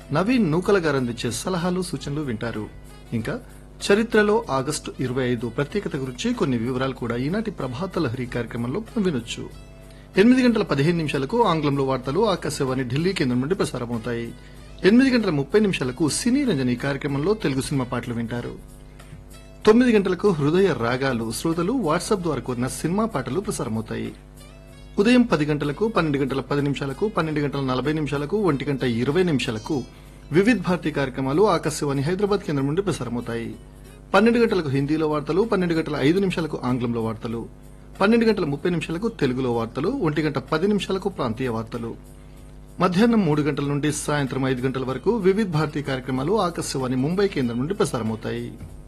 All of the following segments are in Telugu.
నవీన్ నూకల గారు అందించే సలహాలు సూచనలు వింటారు ఇంకా చరిత్రలో ఆగస్టు ఇరవై ఐదు ప్రత్యేకత గురించి కొన్ని వివరాలు కూడా ఈనాటి ప్రభాత లహరి కార్యక్రమంలో మనం వినొచ్చు ఎనిమిది గంటల పదిహేను నిమిషాలకు ఆంగ్లంలో వార్తలు ఆకాశవాణి ఢిల్లీ కేంద్రం నుండి ప్రసారమవుతాయి ఎనిమిది గంటల ముప్పై నిమిషాలకు సినీ రంజని కార్యక్రమంలో తెలుగు సినిమా పాటలు వింటారు తొమ్మిది గంటలకు హృదయ రాగాలు శ్రోతలు వాట్సాప్ ద్వారా కోరిన సినిమా పాటలు ప్రసారమవుతాయి ఉదయం పది గంటలకు పన్నెండు గంటల పది నిమిషాలకు పన్నెండు గంటల నలభై నిమిషాలకు ఒంటి గంట ఇరవై నిమిషాలకు వివిధ్ భారతి కార్యక్రమాలు ఆకాశవాణి హైదరాబాద్ కేంద్రం నుండి ప్రసారమవుతాయి పన్నెండు గంటలకు హిందీలో వార్తలు పన్నెండు గంటల ఐదు నిమిషాలకు ఆంగ్లంలో వార్తలు పన్నెండు గంటల ముప్పై నిమిషాలకు తెలుగులో వార్తలు ఒంటి గంట పది నిమిషాలకు ప్రాంతీయ వార్తలు మధ్యాహ్నం మూడు గంటల నుండి సాయంత్రం ఐదు గంటల వరకు వివిధ్ భారతి కార్యక్రమాలు ఆకాశవాణి ముంబై కేంద్రం నుండి ప్రసారమవుతాయి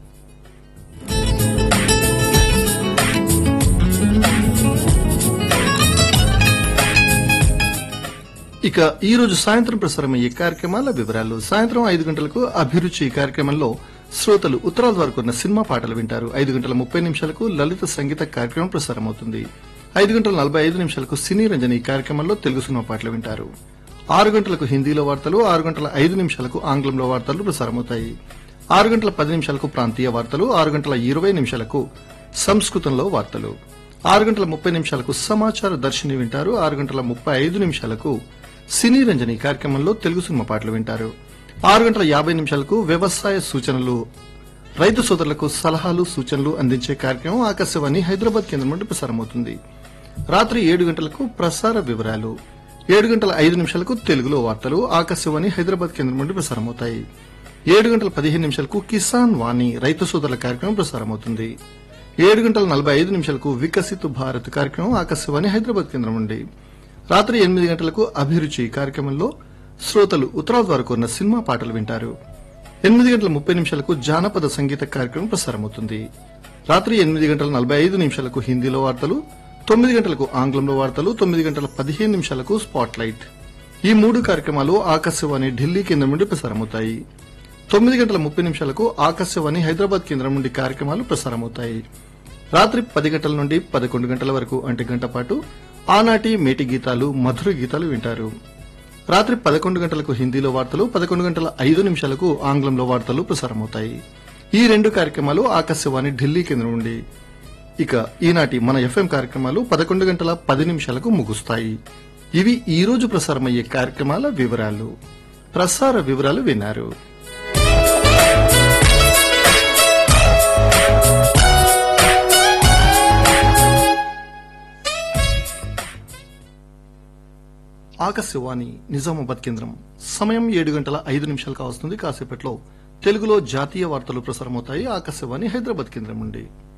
ఇక ఈ రోజు సాయంత్రం ప్రసారమయ్యే కార్యక్రమాల వివరాలు సాయంత్రం ఐదు గంటలకు అభిరుచి కార్యక్రమంలో శ్రోతలు ఉత్తరాల ద్వారా కొన్న సినిమా పాటలు వింటారు ఐదు గంటల ముప్పై నిమిషాలకు లలిత సంగీత కార్యక్రమం ప్రసారమవుతుంది ఐదు గంటల నలభై ఐదు నిమిషాలకు సినీ రంజని కార్యక్రమంలో తెలుగు సినిమా పాటలు వింటారు ఆరు గంటలకు హిందీలో వార్తలు ఆరు గంటల ఐదు నిమిషాలకు ఆంగ్లంలో వార్తలు ప్రసారమవుతాయి ఆరు గంటల పది నిమిషాలకు ప్రాంతీయ వార్తలు ఆరు గంటల ఇరవై నిమిషాలకు సంస్కృతంలో వార్తలు ఆరు గంటల ముప్పై నిమిషాలకు సమాచార దర్శిని వింటారు ఆరు గంటల ముప్పై ఐదు నిమిషాలకు సినీ రంజని కార్యక్రమంలో తెలుగు సినిమా పాటలు వింటారు ఆరు గంటల యాభై నిమిషాలకు వ్యవసాయ సూచనలు రైతు సోదరులకు సలహాలు సూచనలు అందించే కార్యక్రమం ఆకాశవాణి హైదరాబాద్ కేంద్రం నుండి ప్రసారమవుతుంది రాత్రి ఏడు గంటలకు ప్రసార వివరాలు ఏడు గంటల ఐదు నిమిషాలకు తెలుగులో వార్తలు ఆకాశవాణి హైదరాబాద్ కేంద్రం నుండి ప్రసారమవుతాయి ఏడు గంటల పదిహేను నిమిషాలకు కిసాన్ వాణి రైతు సోదరుల కార్యక్రమం ప్రసారమవుతుంది ఏడు గంటల నలభై ఐదు నిమిషాలకు వికసిత్ భారత్ కార్యక్రమం ఆకాశవాణి హైదరాబాద్ కేంద్రం నుండి రాత్రి ఎనిమిది గంటలకు అభిరుచి కార్యక్రమంలో శ్రోతలు ఉత్తరాల ద్వారా కోరిన సినిమా పాటలు వింటారు ఎనిమిది గంటల ముప్పై నిమిషాలకు జానపద సంగీత కార్యక్రమం ప్రసారమవుతుంది రాత్రి ఎనిమిది గంటల నలభై ఐదు నిమిషాలకు హిందీలో వార్తలు తొమ్మిది గంటలకు ఆంగ్లంలో వార్తలు తొమ్మిది గంటల పదిహేను నిమిషాలకు స్పాట్ లైట్ ఈ మూడు కార్యక్రమాలు ఆకాశవాణి ఢిల్లీ కేంద్రం నుండి ప్రసారమవుతాయి తొమ్మిది గంటల ముప్పై నిమిషాలకు ఆకాశవాణి హైదరాబాద్ కేంద్రం నుండి కార్యక్రమాలు ప్రసారమవుతాయి రాత్రి పది గంటల నుండి పదకొండు గంటల వరకు అంటే గంట పాటు ఆనాటి మేటి గీతాలు మధుర గీతాలు వింటారు రాత్రి పదకొండు గంటలకు హిందీలో వార్తలు పదకొండు గంటల ఐదు నిమిషాలకు ఆంగ్లంలో వార్తలు ప్రసారమవుతాయి ఈ రెండు కార్యక్రమాలు ఆకాశవాణి ఢిల్లీ కేంద్రం నుండి ఇక ఈనాటి మన ఎఫ్ఎం కార్యక్రమాలు పదకొండు గంటల పది నిమిషాలకు ముగుస్తాయి ఇవి ఈ రోజు ప్రసారమయ్యే కార్యక్రమాల వివరాలు ప్రసార వివరాలు విన్నారు ఆకాశవాణి నిజామాబాద్ కేంద్రం సమయం ఏడు గంటల ఐదు నిమిషాలు కావస్తుంది కాసేపట్లో తెలుగులో జాతీయ వార్తలు ప్రసారమవుతాయి ఆకాశవాణి హైదరాబాద్ కేంద్రం నుండి